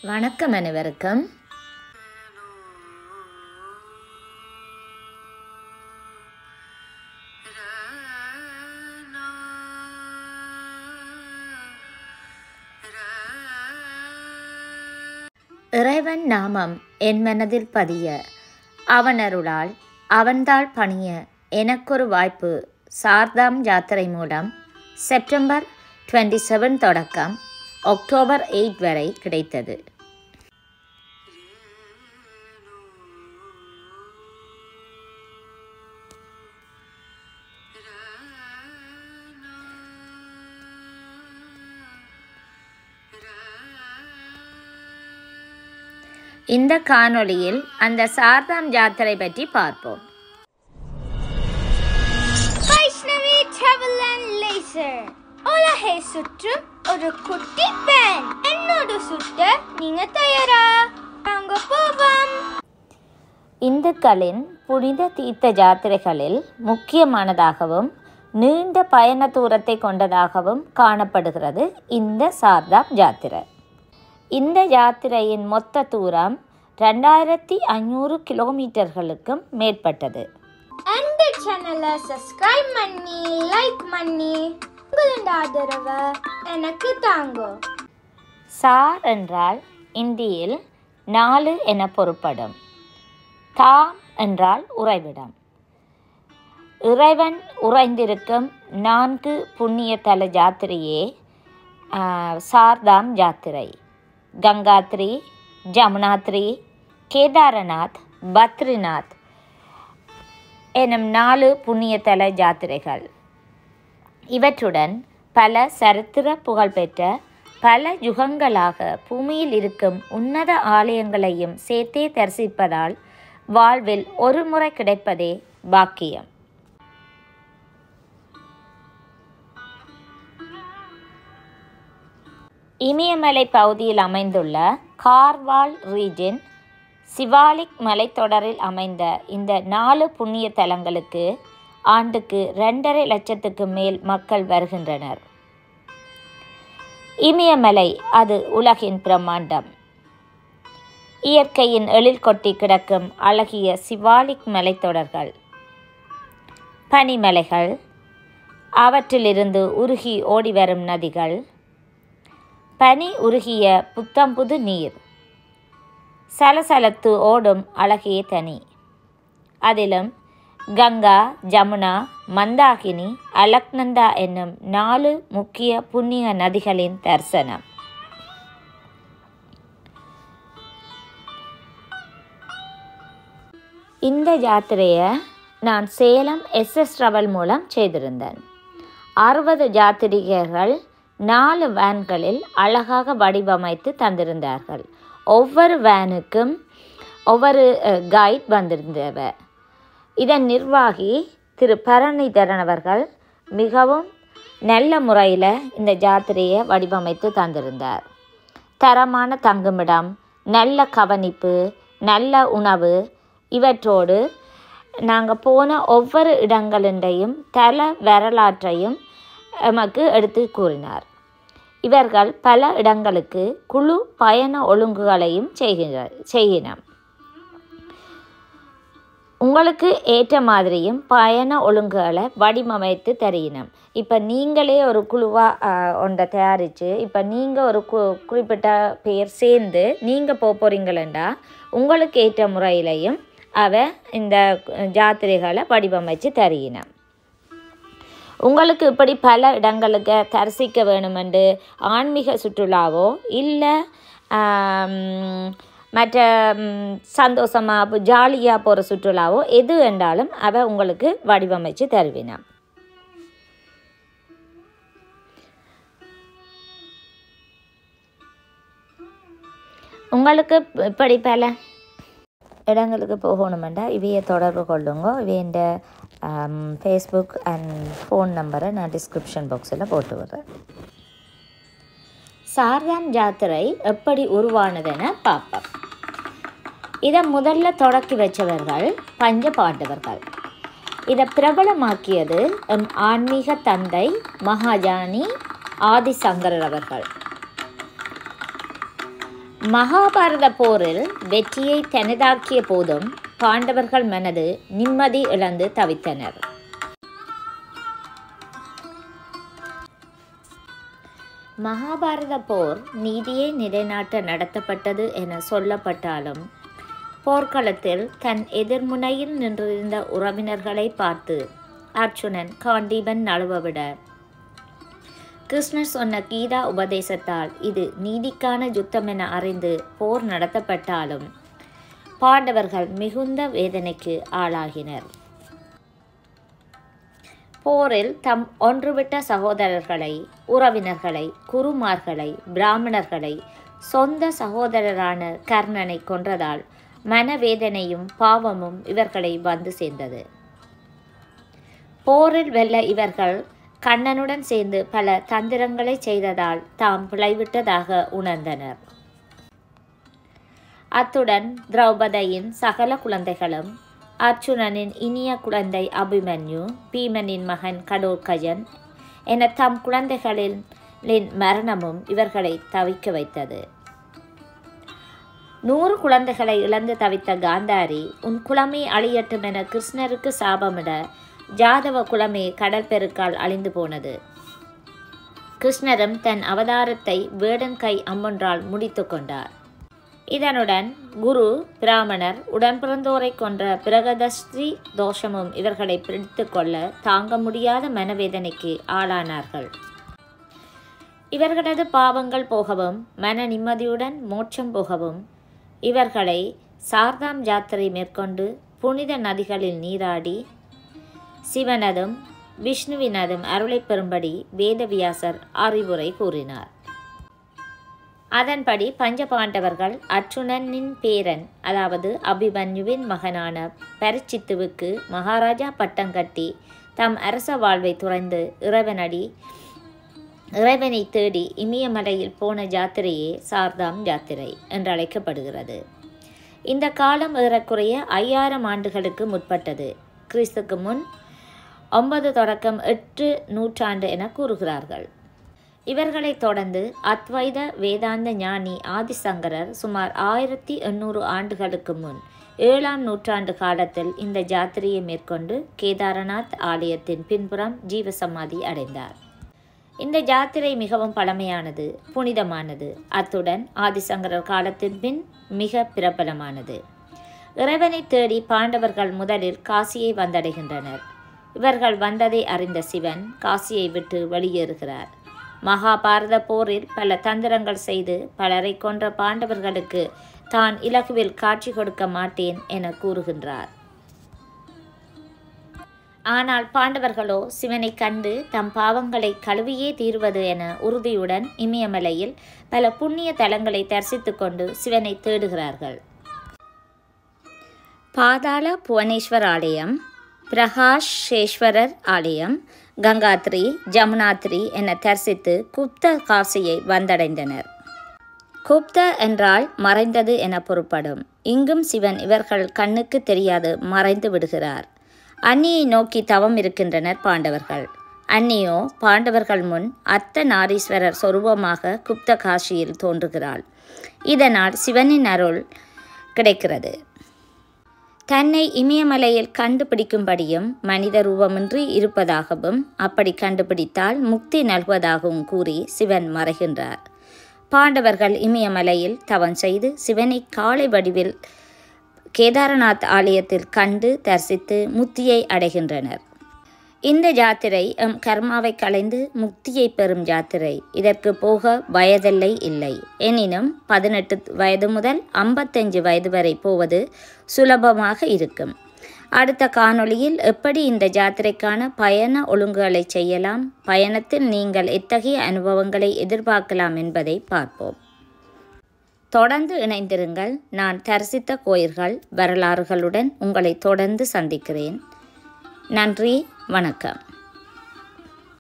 வணக்கம் அனைவருக்கும் இறைவன் நாமம் என் மனதில் பதிய அவனருளால் அவன்தாள் பணிய எனக்கொரு வாய்ப்பு சார்தாம் யாத்திரை மூலம் செப்டம்பர் டுவெண்ட்டி செவன் தொடக்கம் அக்டோபர் எயிட் வரை கிடைத்தது இந்த காணொளியில் அந்த சார்தாம் யாத்திரை பற்றி பார்ப்போம் வைஷ்ணவி டிராவல் அண்ட் லேசர் உலகை சுற்றும் ஒரு குட்டி பேன் என்னோட சுத்த நீங்க தயாரா நாங்க போவோம் இந்துக்களின் புனித தீர்த்த யாத்திரைகளில் முக்கியமானதாகவும் நீண்ட பயண தூரத்தை கொண்டதாகவும் காணப்படுகிறது இந்த சார்தாம் யாத்திரை இந்த யாத்திரையின் மொத்த தூரம் ரெண்டாயிரத்தி ஐநூறு கிலோமீட்டர்களுக்கும் மேற்பட்டது அந்த சேனலை சப்ஸ்கிரைப் பண்ணி லைக் பண்ணி உங்களோட ஆதரவை எனக்கு தாங்கோ சார் என்றால் இந்தியில் நாலு என பொருட்படும் தாம் என்றால் உறைவிடம் இறைவன் உறைந்திருக்கும் நான்கு புண்ணிய தல யாத்திரையே ஆ, சார்தாம் யாத்திரை கங்காத்ரி ஜமுனாத்ரி கேதாரநாத் பத்ரிநாத் எனும் நாலு புண்ணியத்தல யாத்திரைகள் இவற்றுடன் பல சரித்திர புகழ்பெற்ற பல யுகங்களாக பூமியில் இருக்கும் உன்னத ஆலயங்களையும் சேர்த்தே தரிசிப்பதால் வாழ்வில் ஒரு முறை கிடைப்பதே பாக்கியம் இமயமலை பகுதியில் அமைந்துள்ள கார்வால் ரீஜன் சிவாலிக் மலைத்தொடரில் அமைந்த இந்த நாலு புண்ணிய தலங்களுக்கு ஆண்டுக்கு ரெண்டரை லட்சத்துக்கு மேல் மக்கள் வருகின்றனர் இமயமலை அது உலகின் பிரம்மாண்டம் இயற்கையின் எழில் கொட்டி கிடக்கும் அழகிய சிவாலிக் மலைத்தொடர்கள் பனிமலைகள் அவற்றிலிருந்து உருகி ஓடிவரும் நதிகள் பனி உருகிய புத்தம்புது நீர் சலசலத்து ஓடும் அழகே தனி அதிலும் கங்கா ஜமுனா மந்தாகினி அலக்நந்தா என்னும் நாலு முக்கிய புண்ணிய நதிகளின் தரிசனம் இந்த யாத்திரையை நான் சேலம் எஸ்எஸ் ட்ராவல் மூலம் செய்திருந்தேன் அறுபது யாத்திரிகர்கள் நாலு வேன்களில் அழகாக வடிவமைத்து தந்திருந்தார்கள் ஒவ்வொரு வேனுக்கும் ஒவ்வொரு கைட் வந்திருந்தவர் இதன் நிர்வாகி திரு பரணிதரன் அவர்கள் மிகவும் நல்ல முறையில் இந்த ஜாத்திரையை வடிவமைத்து தந்திருந்தார் தரமான தங்குமிடம் நல்ல கவனிப்பு நல்ல உணவு இவற்றோடு நாங்கள் போன ஒவ்வொரு இடங்களின்றையும் தல வரலாற்றையும் எமக்கு எடுத்து கூறினார் இவர்கள் பல இடங்களுக்கு குழு பயண ஒழுங்குகளையும் செய்கிற செய்கினோம் உங்களுக்கு ஏற்ற மாதிரியும் பயண ஒழுங்குகளை வடிவமைத்து தருகினோம் இப்போ நீங்களே ஒரு குழுவாக ஒன்றை தயாரித்து இப்போ நீங்கள் ஒரு கு குறிப்பிட்ட பேர் சேர்ந்து நீங்கள் போக போகிறீங்களா உங்களுக்கு ஏற்ற முறையிலையும் அவ இந்த ஜாத்திரைகளை வடிவமைச்சு தருகினோம் உங்களுக்கு இப்படி பல இடங்களுக்கு தரிசிக்க வேணுமென்று ஆன்மீக சுற்றுலாவோ இல்லை மற்ற சந்தோஷமாக ஜாலியாக போகிற சுற்றுலாவோ எது என்றாலும் அவ உங்களுக்கு வடிவமைச்சு தருவினா உங்களுக்கு இப்படி பல இடங்களுக்கு போகணுமெண்டா இவையை தொடர்பு கொள்ளுங்க இவையண்ட ஃபேஸ்புக் அண்ட் ஃபோன் நம்பரை நான் டிஸ்கிரிப்ஷன் பாக்ஸில் போட்டு விடுறேன் சார்தாம் ஜாத்திரை எப்படி உருவானதுன்னு பார்ப்போம் இதை முதல்ல தொடக்கி வச்சவர்கள் பஞ்ச பாண்டவர்கள் இதை பிரபலமாக்கியது எம் ஆன்மீக தந்தை மகாஜானி ஆதிசங்கரர் அவர்கள் மகாபாரத போரில் வெற்றியை தனதாக்கிய போதும் பாண்டவர்கள் மனது நிம்மதி இழந்து தவித்தனர் மகாபாரத போர் நீதியை நிலைநாட்ட நடத்தப்பட்டது என சொல்லப்பட்டாலும் போர்க்களத்தில் தன் எதிர்முனையில் நின்றிருந்த உறவினர்களை பார்த்து அர்ச்சுனன் காண்டீபன் நழுவவிட கிருஷ்ணர் சொன்ன கீதா உபதேசத்தால் இது நீதிக்கான யுத்தம் என அறிந்து போர் நடத்தப்பட்டாலும் பாண்டவர்கள் மிகுந்த வேதனைக்கு ஆளாகினர் போரில் தம் ஒன்றுவிட்ட சகோதரர்களை உறவினர்களை குருமார்களை பிராமணர்களை சொந்த சகோதரரான கர்ணனை கொன்றதால் மனவேதனையும் பாவமும் இவர்களை வந்து சேர்ந்தது போரில் வெல்ல இவர்கள் கண்ணனுடன் சேர்ந்து பல தந்திரங்களை செய்ததால் தாம் பிழைவிட்டதாக உணர்ந்தனர் அத்துடன் திரௌபதியின் சகல குழந்தைகளும் அர்ச்சுனனின் இனிய குழந்தை அபிமன்யு பீமனின் மகன் கடோர்கஜன் என தம் குழந்தைகளின் மரணமும் இவர்களை தவிக்க வைத்தது நூறு குழந்தைகளை இழந்து தவித்த காந்தாரி உன் குலமே அழியட்டும் என கிருஷ்ணருக்கு சாபமிட ஜாதவ குலமே கடல் பெருக்கால் அழிந்து போனது கிருஷ்ணரும் தன் அவதாரத்தை வேடன் கை அம்மொன்றால் முடித்து கொண்டார் இதனுடன் குரு பிராமணர் உடன் பிறந்தோரை கொன்ற பிரகதஸ்ரீ தோஷமும் இவர்களை பிடித்து கொள்ள தாங்க முடியாத மனவேதனைக்கு ஆளானார்கள் இவர்களது பாவங்கள் போகவும் மன நிம்மதியுடன் மோட்சம் போகவும் இவர்களை சார்தாம் ஜாத்திரை மேற்கொண்டு புனித நதிகளில் நீராடி சிவனதும் விஷ்ணுவினதும் அருளை பெறும்படி வேதவியாசர் அறிவுரை கூறினார் அதன்படி பஞ்சபாண்டவர்கள் அர்ச்சுனனின் பேரன் அதாவது அபிமன்யுவின் மகனான பரிச்சித்துவுக்கு மகாராஜா பட்டம் கட்டி தம் அரச வாழ்வை துறந்து இறைவனடி இறைவனை தேடி இமயமலையில் போன ஜாத்திரையே சார்தாம் ஜாத்திரை என்று அழைக்கப்படுகிறது இந்த காலம் ஏறக்குறைய ஐயாயிரம் ஆண்டுகளுக்கு முற்பட்டது கிறிஸ்துக்கு முன் ஒன்பது தொடக்கம் எட்டு நூற்றாண்டு என கூறுகிறார்கள் இவர்களைத் தொடர்ந்து அத்வைத வேதாந்த ஞானி ஆதிசங்கரர் சுமார் ஆயிரத்தி எண்ணூறு ஆண்டுகளுக்கு முன் ஏழாம் நூற்றாண்டு காலத்தில் இந்த ஜாத்திரையை மேற்கொண்டு கேதாரநாத் ஆலயத்தின் பின்புறம் ஜீவசமாதி அடைந்தார் இந்த ஜாத்திரை மிகவும் பழமையானது புனிதமானது அத்துடன் ஆதிசங்கரர் காலத்தின் பின் மிக பிரபலமானது இறைவனை தேடி பாண்டவர்கள் முதலில் காசியை வந்தடைகின்றனர் இவர்கள் வந்ததை அறிந்த சிவன் காசியை விட்டு வெளியேறுகிறார் மகாபாரத போரில் பல தந்திரங்கள் செய்து பலரை கொன்ற பாண்டவர்களுக்கு தான் இலகுவில் காட்சி கொடுக்க மாட்டேன் என கூறுகின்றார் ஆனால் பாண்டவர்களோ சிவனை கண்டு தம் பாவங்களை கழுவியே தீர்வது என உறுதியுடன் இமயமலையில் பல புண்ணிய தலங்களை தரிசித்துக் கொண்டு சிவனை தேடுகிறார்கள் பாதாள புவனேஸ்வர் ஆலயம் பிரகாஷேஸ்வரர் ஆலயம் கங்காத்ரி ஜமுனாத்ரி என தரிசித்து குப்த காசியை வந்தடைந்தனர் குப்த என்றால் மறைந்தது என பொருட்படும் இங்கும் சிவன் இவர்கள் கண்ணுக்கு தெரியாது மறைந்து விடுகிறார் அன்னியை நோக்கி தவம் இருக்கின்றனர் பாண்டவர்கள் அன்னியோ பாண்டவர்கள் முன் அர்த்த நாரீஸ்வரர் சொரூபமாக குப்த காசியில் தோன்றுகிறாள் இதனால் சிவனின் அருள் கிடைக்கிறது தன்னை இமயமலையில் கண்டுபிடிக்கும்படியும் மனித ரூபமின்றி இருப்பதாகவும் அப்படி கண்டுபிடித்தால் முக்தி நல்குவதாகவும் கூறி சிவன் மறைகின்றார் பாண்டவர்கள் இமயமலையில் தவம் செய்து சிவனை காளை வடிவில் கேதாரநாத் ஆலயத்தில் கண்டு தரிசித்து முக்தியை அடைகின்றனர் இந்த ஜாத்திரை எம் கர்மாவை களைந்து முக்தியை பெறும் ஜாத்திரை இதற்கு போக வயதெல்லை இல்லை எனினும் பதினெட்டு வயது முதல் ஐம்பத்தஞ்சு வயது வரை போவது சுலபமாக இருக்கும் அடுத்த காணொளியில் எப்படி இந்த ஜாத்திரைக்கான பயண ஒழுங்குகளை செய்யலாம் பயணத்தில் நீங்கள் எத்தகைய அனுபவங்களை எதிர்பார்க்கலாம் என்பதை பார்ப்போம் தொடர்ந்து இணைந்திருங்கள் நான் தரிசித்த கோயில்கள் வரலாறுகளுடன் உங்களை தொடர்ந்து சந்திக்கிறேன் நன்றி வணக்கம்